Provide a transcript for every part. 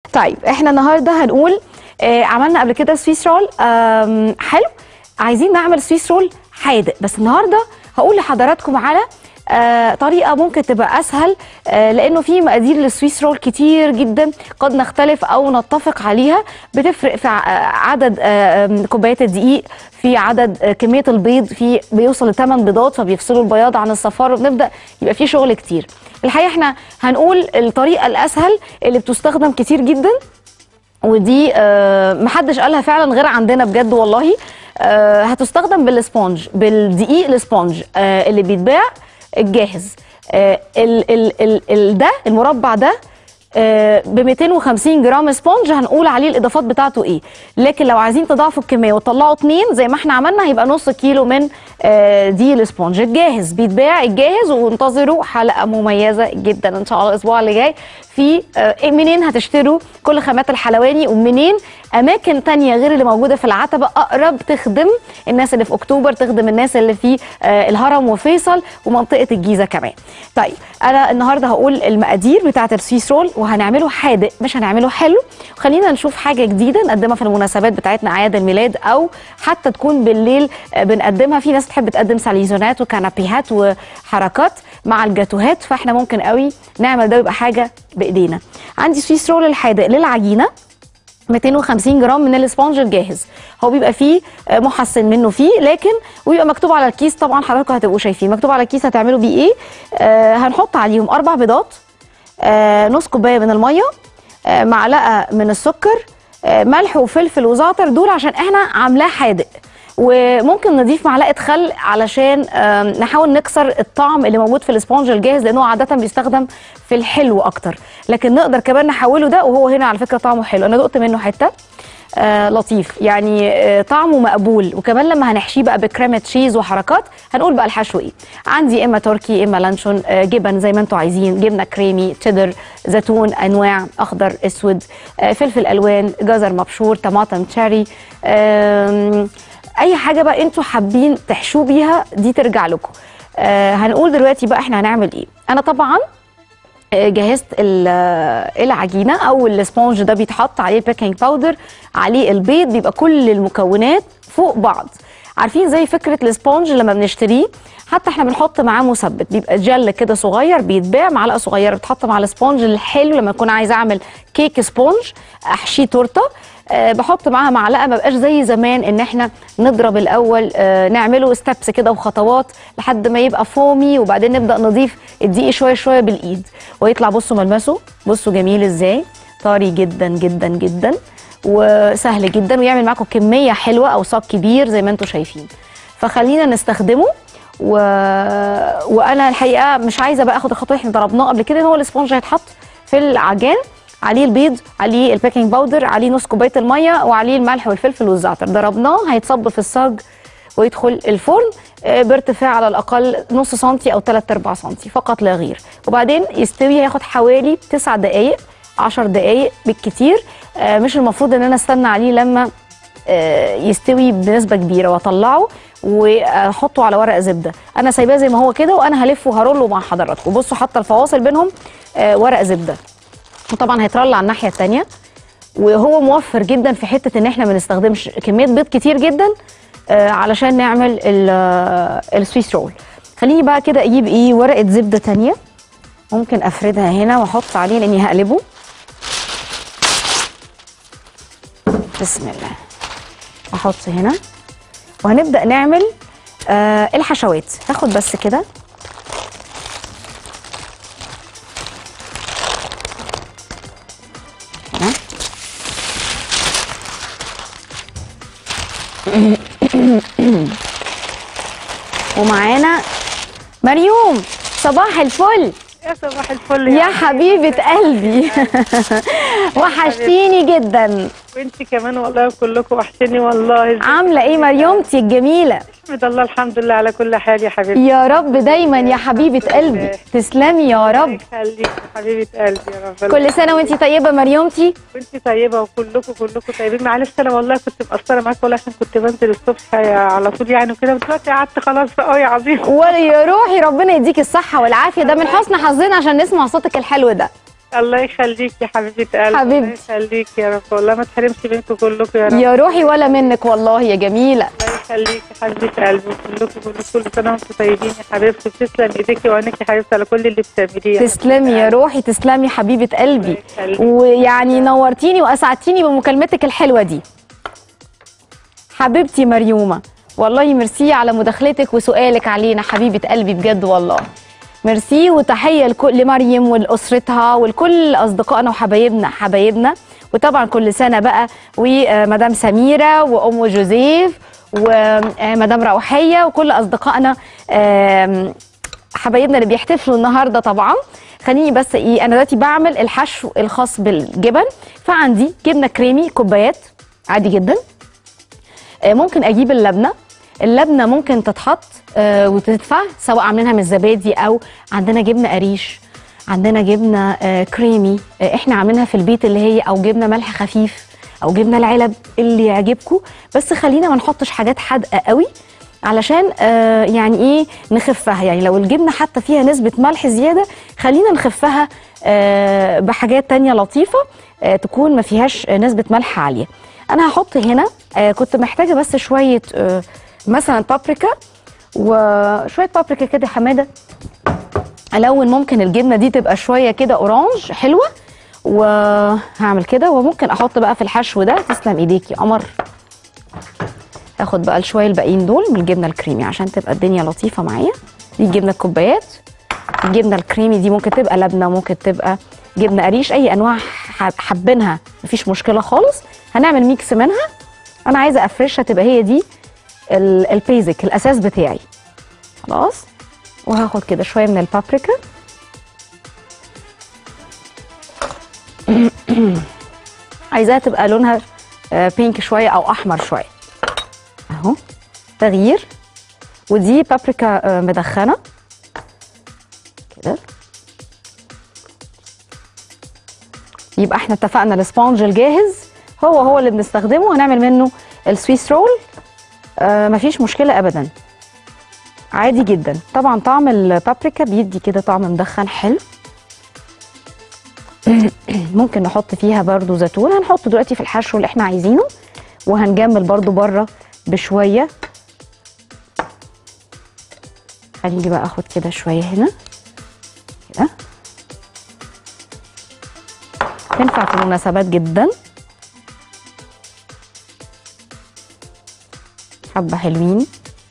طيب احنا النهارده هنقول آه عملنا قبل كده سويس رول آم، حلو عايزين نعمل سويس رول حادق بس النهارده هقول لحضراتكم على آه طريقه ممكن تبقى اسهل آه لانه في مقادير للسويس رول كتير جدا قد نختلف او نتفق عليها بتفرق في ع- عدد آه آم، كوبايات الدقيق في عدد آه، كميه البيض في بيوصل ل 8 بيضات فبيفصلوا البياض عن الصفار وبنبدا يبقى في شغل كتير الحقيقه احنا هنقول الطريقه الاسهل اللي بتستخدم كتير جدا ودي آه، محدش قالها فعلا غير عندنا بجد والله آه، هتستخدم بالسبونج بالدقيق السبونج آه، اللي بيتباع الجاهز آه، ال ال ال ال ده المربع ده ب 250 جرام سبونج هنقول عليه الاضافات بتاعته ايه لكن لو عايزين تضاعفوا الكميه وتطلعوا اتنين زي ما احنا عملنا هيبقى نص كيلو من آه، دي السبونج الجاهز بيتباع الجاهز وانتظروا حلقه مميزه جدا ان شاء الله الاسبوع اللي جاي في آه، منين هتشتروا كل خامات الحلواني ومنين اماكن تانية غير اللي موجوده في العتبه اقرب تخدم الناس اللي في اكتوبر تخدم الناس اللي في آه، الهرم وفيصل ومنطقه الجيزه كمان طيب انا النهارده هقول المقادير بتاعه السويس رول وهنعمله حادق مش هنعمله حلو خلينا نشوف حاجه جديده نقدمها في المناسبات بتاعتنا اعياد الميلاد او حتى تكون بالليل آه، بنقدمها في ناس تحب تقدم ساليزونات وكنابيهات وحركات مع الجاتوهات فاحنا ممكن قوي نعمل ده ويبقى حاجه بايدينا عندي سويس رول الحادق للعجينه 250 جرام من الاسبونج الجاهز هو بيبقى فيه آه، محسن منه فيه لكن ويبقى مكتوب على الكيس طبعا حضراتكم هتبقوا شايفين مكتوب على الكيس هتعملوا بيه ايه آه هنحط عليهم اربع بيضات آه نص كوبايه من الميه آه معلقه من السكر آه ملح وفلفل وزعتر دول عشان احنا عاملاه حادق وممكن نضيف معلقه خل علشان آم، نحاول نكسر الطعم اللي موجود في الاسبونج الجاهز لانه عاده بيستخدم في الحلو اكتر لكن نقدر كمان نحوله ده وهو هنا على فكره طعمه حلو انا دقت منه حته آه لطيف يعني آه طعمه مقبول وكمان لما هنحشيه بقى بكريمه تشيز وحركات هنقول بقى الحشو ايه عندي اما تركي اما لانشون آه جبن زي ما انتم عايزين جبنه كريمي تشيدر زيتون انواع اخضر اسود آه فلفل الوان جزر مبشور طماطم تشاري آم، اي حاجه بقى انتوا حابين تحشوا بيها دي ترجع لكم آه هنقول دلوقتي بقى احنا هنعمل ايه انا طبعا آه، جهزت ال- آه، العجينه او السبونج ده بيتحط عليه البيكنج باودر عليه البيض بيبقى كل المكونات فوق بعض عارفين زي فكره السبونج لما بنشتريه حتى احنا بنحط معاه مثبت بيبقى جل كده صغير بيتباع معلقه صغيره بتحط مع السبونج الحلو لما اكون عايزه اعمل كيك سبونج احشيه تورته أه بحط معاها معلقه ما بقاش زي زمان ان احنا نضرب الاول أه نعمله ستبس كده وخطوات لحد ما يبقى فومي وبعدين نبدا نضيف الدقيق شويه شويه بالايد ويطلع بصوا ملمسه بصوا جميل ازاي طري جدا جدا جدا وسهل جدا ويعمل معاكم كميه حلوه او صاج كبير زي ما انتم شايفين فخلينا نستخدمه و... وانا الحقيقه مش عايزه بقى اخد الخطوه اللي احنا ضربناه قبل كده إن هو الاسبونج هيتحط في العجان عليه البيض عليه البيكنج باودر عليه نص كوبايه الميه وعليه الملح والفلفل والزعتر ضربناه هيتصب في الصاج ويدخل الفرن آه، بارتفاع على الاقل نص سنتي او 3 ارباع سنتي فقط لا غير وبعدين يستوي هياخد حوالي 9 دقائق 10 دقائق بالكتير آه، مش المفروض ان انا استنى عليه لما آه، يستوي بنسبه كبيره واطلعه واحطه على ورق زبده انا سايباه زي ما هو كده وانا هلفه وهرله مع حضراتكم بصوا حتى الفواصل بينهم آه، ورق زبده وطبعا هيترل على الناحيه الثانيه وهو موفر جدا في حته ان احنا ما نستخدمش كميه بيض كتير جدا آه، علشان نعمل ال- آه، السويس رول خليني بقى كده اجيب ايه ورقه زبده تانية ممكن افردها هنا واحط عليه لاني هقلبه بسم الله احط هنا وهنبدا نعمل آه الحشوات هاخد بس كده هنا. ومعانا مريوم صباح الفل يا صباح الفل يا حبيبة قلبي وحشتيني جدا وانت كمان والله كلكم وحشني والله عاملة ايه مريومتي الجميلة احمد الله الحمد لله على كل حال يا حبيبتي يا رب دايما يا حبيبة قلبي تسلمي يا رب يخليك يا حبيبه قلبي يا رب كل سنة وانتي طيبة مريومتي وانت طيبه وكلكم كلكم طيبين معلش انا والله كنت مقصره معاك والله عشان كنت بنزل الصبح على طول يعني وكده دلوقتي قعدت خلاص بقى يا عظيم ويا روحي ربنا يديك الصحة والعافية ده من حسن حظنا عشان نسمع صوتك الحلو ده الله يخليك يا حبيبه قلبي الله حبيبتي. يخليك يا رب والله ما تحرمش منكم كلكم يا رب يا روحي ولا منك والله يا جميله الله يخليك يا حبيبه قلبي كلكم كلكم كل سنه وانتم طيبين يا حبيبتي تسلم ايديكي وعينك يا حبيبتي على كل اللي بتعمليه يا تسلمي يا روحي تسلمي حبيبه قلبي الله يخليك. ويعني نورتيني واسعدتيني بمكالمتك الحلوه دي حبيبتي مريومه والله ميرسي على مداخلتك وسؤالك علينا حبيبه قلبي بجد والله ميرسي وتحيه لكل مريم ولاسرتها ولكل اصدقائنا وحبايبنا حبايبنا وطبعا كل سنه بقى ومدام سميره وام جوزيف ومدام روحيه وكل اصدقائنا آم، حبايبنا اللي بيحتفلوا النهارده طبعا خليني بس ايه انا دلوقتي بعمل الحشو الخاص بالجبن فعندي جبنه كريمي كوبايات عادي جدا آه، ممكن اجيب اللبنه اللبنه ممكن تتحط آه، وتدفع سواء عاملينها من الزبادي او عندنا جبنه قريش عندنا جبنه آه، كريمي آه، احنا عاملينها في البيت اللي هي او جبنه ملح خفيف او جبنه العلب اللي يعجبكم بس خلينا ما نحطش حاجات حادقه قوي علشان آه يعني ايه نخفها يعني لو الجبنه حتى فيها نسبه ملح زياده خلينا نخفها آه بحاجات تانية لطيفه آه تكون ما فيهاش آه، نسبه ملح عاليه انا هحط هنا آه كنت محتاجه بس شويه آه مثلا بابريكا وشويه بابريكا كده يا حماده الون ممكن الجبنه دي تبقى شويه كده اورانج حلوه وهعمل كده وممكن احط بقى في الحشو ده تسلم ايديكي يا قمر هاخد بقى الشويه الباقيين دول من الجبنه الكريمي عشان تبقى الدنيا لطيفه معايا دي الجبنه الكوبايات الجبنه الكريمي دي ممكن تبقى لبنه ممكن تبقى جبنه قريش اي انواع ح- حابينها مفيش مشكله خالص هنعمل ميكس منها انا عايزه افرشها تبقى هي دي ال- البيزك الاساس بتاعي خلاص وهاخد كده شويه من البابريكا عايزاها تبقى لونها آه، بينك شويه او احمر شويه اهو تغيير ودي بابريكا آه، مدخنه كده يبقى احنا اتفقنا السبونج الجاهز هو هو اللي بنستخدمه هنعمل منه السويس رول آه مفيش مشكله ابدا عادي جدا طبعا طعم البابريكا بيدي كده طعم مدخن حلو ممكن نحط فيها برضو زيتون هنحطه دلوقتي في الحشو اللي احنا عايزينه وهنجمل برضو بره بشويه خليني بقى اخد كده شويه هنا كده تنفع في المناسبات جدا حبه حلوين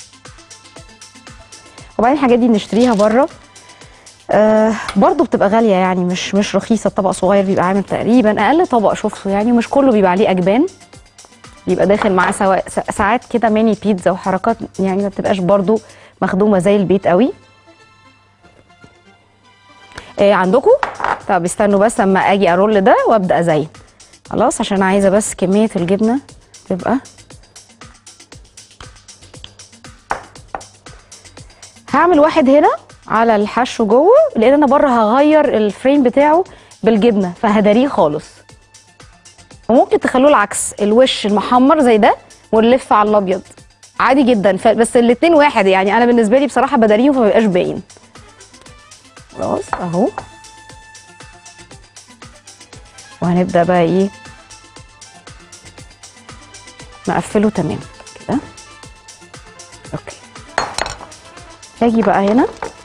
وبعدين الحاجات دي بنشتريها بره آه برضه بتبقى غاليه يعني مش مش رخيصه الطبق صغير بيبقى عامل تقريبا اقل طبق شفته يعني مش كله بيبقى عليه اجبان بيبقى داخل معاه سواء س- ساعات كده ميني بيتزا وحركات يعني ما بتبقاش برضه مخدومه زي البيت قوي آه عندكم طب استنوا بس اما اجي ارول ده وابدا ازين خلاص عشان عايزه بس كميه الجبنه تبقى هعمل واحد هنا على الحشو جوه لان انا بره هغير الفريم بتاعه بالجبنه فهداريه خالص وممكن تخلوه العكس الوش المحمر زي ده ونلف على الابيض عادي جدا ف- بس الاتنين واحد يعني انا بالنسبه لي بصراحه بداريهم فما بيبقاش باين خلاص اهو وهنبدا بقى ايه نقفله تمام كده اوكي هاجي بقى هنا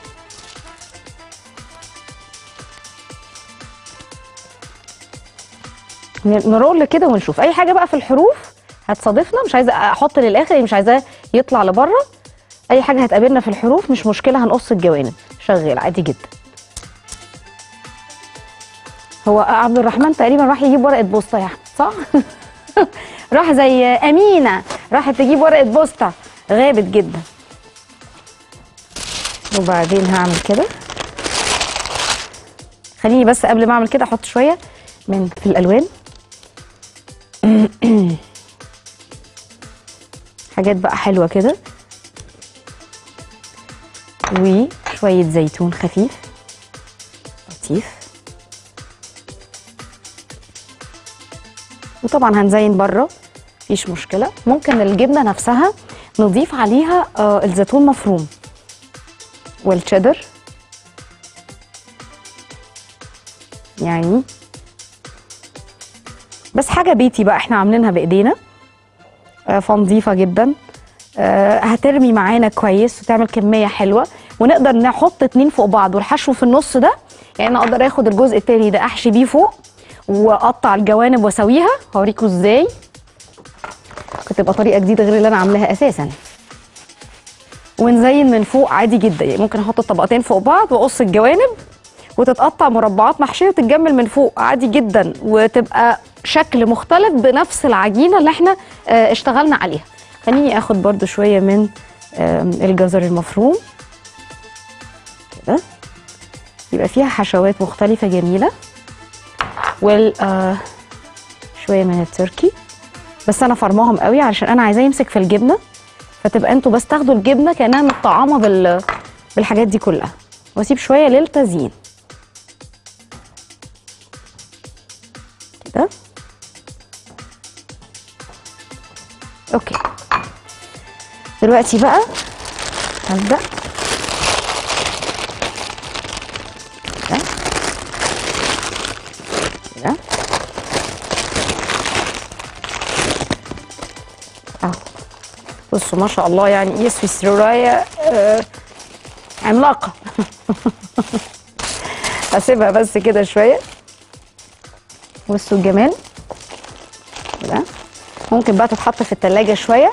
ن- نرول كده ونشوف اي حاجه بقى في الحروف هتصادفنا مش عايزه احط للاخر يعني مش عايزاه يطلع لبره اي حاجه هتقابلنا في الحروف مش مشكله هنقص الجوانب شغال عادي جدا هو عبد الرحمن تقريبا راح يجيب ورقه بوسطه يا احمد صح راح زي امينه راحت تجيب ورقه بوسطه غابت جدا وبعدين هعمل كده خليني بس قبل ما اعمل كده احط شويه من في الالوان حاجات بقى حلوه كده وشويه زيتون خفيف لطيف وطبعا هنزين بره مفيش مشكله ممكن الجبنه نفسها نضيف عليها آه الزيتون مفروم والتشيدر يعني بس حاجه بيتي بقى احنا عاملينها بايدينا آه، فنظيفه جدا آه، هترمي معانا كويس وتعمل كميه حلوه ونقدر نحط اتنين فوق بعض والحشو في النص ده يعني انا اقدر اخد الجزء التاني ده احشي بيه فوق واقطع الجوانب واسويها هوريكم ازاي ممكن تبقى طريقه جديده غير اللي انا عاملاها اساسا ونزين من فوق عادي جدا يعني ممكن احط الطبقتين فوق بعض واقص الجوانب وتتقطع مربعات محشيه وتتجمل من فوق عادي جدا وتبقى شكل مختلف بنفس العجينه اللي احنا آه، اشتغلنا عليها خليني اخد برضو شويه من آم، الجزر المفروم كده يبقى فيها حشوات مختلفه جميله وال آه، شويه من التركي بس انا فرماهم قوي علشان انا عايزاه يمسك في الجبنه فتبقى انتوا بس تاخدوا الجبنه كانها متطعمه بال بالحاجات دي كلها واسيب شويه للتزيين كده اوكي دلوقتي بقى هبدا كده كده اهو بصوا ما شاء الله يعني يسوي سرورايه آه عملاقه هسيبها بس كده شويه بصوا الجمال كده ممكن بقى تتحط في التلاجة شويه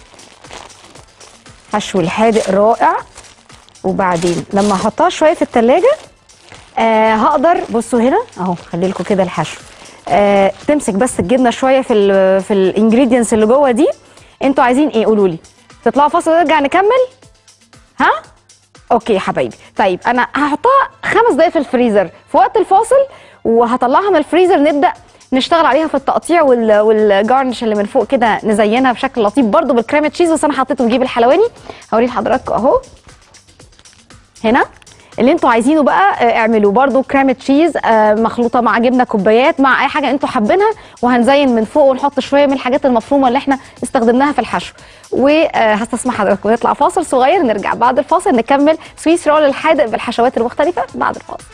حشو الحادق رائع وبعدين لما احطها شويه في التلاجة آه هقدر بصوا هنا اهو خلي لكم كده الحشو آه تمسك بس الجبنه شويه في ال في الانجريدينتس اللي جوه دي انتوا عايزين ايه قولوا لي تطلعوا فاصل ونرجع نكمل ها اوكي يا حبايبي طيب انا هحطها خمس دقايق في الفريزر في وقت الفاصل وهطلعها من الفريزر نبدا نشتغل عليها في التقطيع وال... والجارنش اللي من فوق كده نزينها بشكل لطيف برضو بالكريمه تشيز بس انا حطيته نجيب الحلواني هوريه لحضراتكم اهو هنا اللي انتوا عايزينه بقى آه، اعملوا برضو كريمه تشيز آه، مخلوطه مع جبنه كوبايات مع اي حاجه انتوا حابينها وهنزين من فوق ونحط شويه من الحاجات المفرومه اللي احنا استخدمناها في الحشو وهستسمح حضراتكم نطلع فاصل صغير نرجع بعد الفاصل نكمل سويس رول الحادق بالحشوات المختلفه بعد الفاصل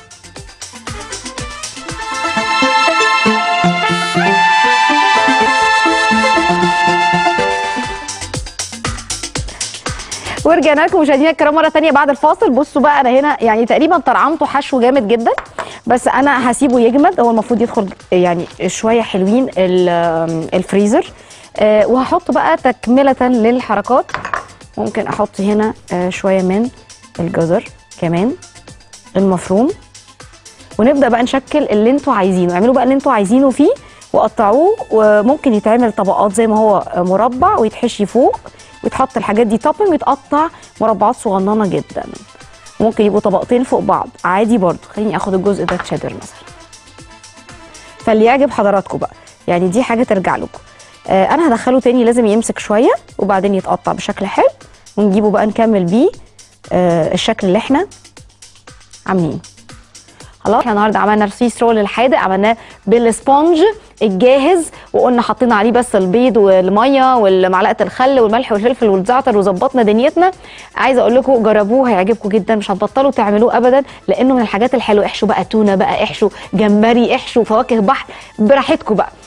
ورجعنا لكم مشاهدينا الكرام مره تانية بعد الفاصل بصوا بقى انا هنا يعني تقريبا طرعمته حشو جامد جدا بس انا هسيبه يجمد هو المفروض يدخل يعني شويه حلوين ال- الفريزر آه، وهحط بقى تكمله للحركات ممكن احط هنا آه، شويه من الجزر كمان المفروم ونبدا بقى نشكل اللي انتوا عايزينه اعملوا بقى اللي انتوا عايزينه فيه وقطعوه وممكن يتعمل طبقات زي ما هو مربع ويتحشي فوق ويتحط الحاجات دي توبنج ويتقطع مربعات صغننه جدا ممكن يبقوا طبقتين فوق بعض عادي برضو خليني اخد الجزء ده تشيدر مثلا فاللي يعجب حضراتكم بقى يعني دي حاجه ترجع لكم آه انا هدخله تاني لازم يمسك شويه وبعدين يتقطع بشكل حلو ونجيبه بقى نكمل بيه آه الشكل اللي احنا عاملينه خلاص احنا النهارده عملنا السويس رول الحادق عملناه بالسبونج الجاهز وقلنا حطينا عليه بس البيض والميه ومعلقه الخل والملح والفلفل والزعتر وظبطنا دنيتنا عايزه اقول لكم جربوه هيعجبكم جدا مش هتبطلوا تعملوه ابدا لانه من الحاجات الحلوه احشوا بقى تونه بقى احشوا جمبري احشوا فواكه بحر براحتكم بقى